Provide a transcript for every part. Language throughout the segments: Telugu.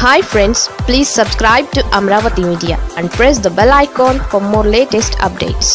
hi friends please subscribe to Amaravati media and press the bell icon for more latest updates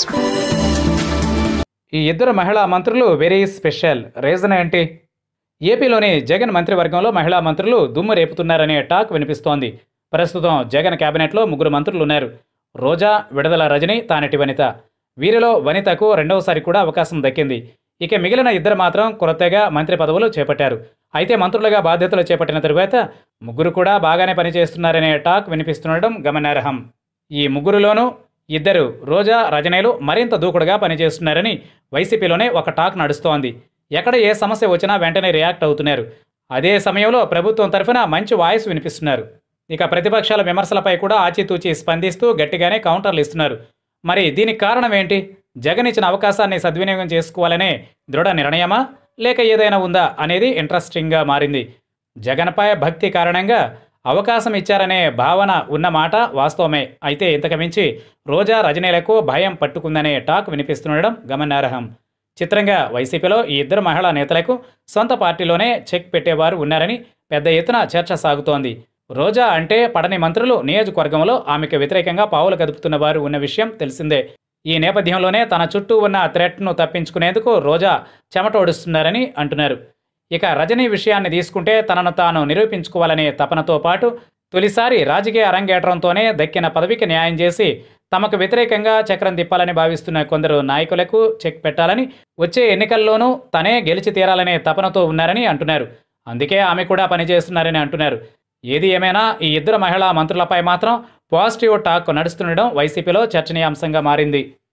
ఈ ఇద్దరు మహిళా మంత్రులు వెరీ స్పెషల్ రీజన్ ఏంటి ఏపీలోని జగన్ మంత్రివర్గంలో మహిళా మంత్రులు దుమ్ము రేపుతున్నారనే టాక్ వినిపిస్తోంది ప్రస్తుతం జగన్ కేబినెట్లో ముగ్గురు మంత్రులు ఉన్నారు రోజా విడుదల రజని తానటి వనిత వీరిలో వనితకు రెండవసారి కూడా అవకాశం దక్కింది ఇక మిగిలిన ఇద్దరు మాత్రం కొత్తగా మంత్రి పదవులు చేపట్టారు అయితే మంత్రులుగా బాధ్యతలు చేపట్టిన తరువాత ముగ్గురు కూడా బాగానే పనిచేస్తున్నారనే టాక్ వినిపిస్తుండడం గమనార్హం ఈ ముగ్గురులోనూ ఇద్దరు రోజా రజనీలు మరింత దూకుడుగా పనిచేస్తున్నారని వైసీపీలోనే ఒక టాక్ నడుస్తోంది ఎక్కడ ఏ సమస్య వచ్చినా వెంటనే రియాక్ట్ అవుతున్నారు అదే సమయంలో ప్రభుత్వం తరఫున మంచి వాయిస్ వినిపిస్తున్నారు ఇక ప్రతిపక్షాల విమర్శలపై కూడా ఆచితూచి స్పందిస్తూ గట్టిగానే కౌంటర్లు ఇస్తున్నారు మరి దీనికి కారణం ఏంటి జగన్ ఇచ్చిన అవకాశాన్ని సద్వినియోగం చేసుకోవాలనే దృఢ నిర్ణయమా లేక ఏదైనా ఉందా అనేది ఇంట్రెస్టింగ్గా మారింది జగన్పై భక్తి కారణంగా అవకాశం ఇచ్చారనే భావన ఉన్నమాట వాస్తవమే అయితే ఇంతకు మించి రోజా రజనీలకు భయం పట్టుకుందనే టాక్ వినిపిస్తుండడం గమనార్హం చిత్రంగా వైసీపీలో ఈ ఇద్దరు మహిళా నేతలకు సొంత పార్టీలోనే చెక్ పెట్టేవారు ఉన్నారని పెద్ద ఎత్తున చర్చ సాగుతోంది రోజా అంటే పడని మంత్రులు నియోజకవర్గంలో ఆమెకు వ్యతిరేకంగా పావులు కదుపుతున్న వారు ఉన్న విషయం తెలిసిందే ఈ నేపథ్యంలోనే తన చుట్టూ ఉన్న థ్రెట్ను తప్పించుకునేందుకు రోజా చెమటోడుస్తున్నారని అంటున్నారు ఇక రజనీ విషయాన్ని తీసుకుంటే తనను తాను నిరూపించుకోవాలనే తపనతో పాటు తొలిసారి రాజకీయ అరంగేట్రంతోనే దక్కిన పదవికి న్యాయం చేసి తమకు వ్యతిరేకంగా చక్రం తిప్పాలని భావిస్తున్న కొందరు నాయకులకు చెక్ పెట్టాలని వచ్చే ఎన్నికల్లోనూ తనే గెలిచి తీరాలనే తపనతో ఉన్నారని అంటున్నారు అందుకే ఆమె కూడా పనిచేస్తున్నారని అంటున్నారు ఏది ఏమైనా ఈ ఇద్దరు మహిళా మంత్రులపై మాత్రం పాజిటివ్ టాక్ నడుస్తుండడం వైసీపీలో చర్చనీయాంశంగా మారింది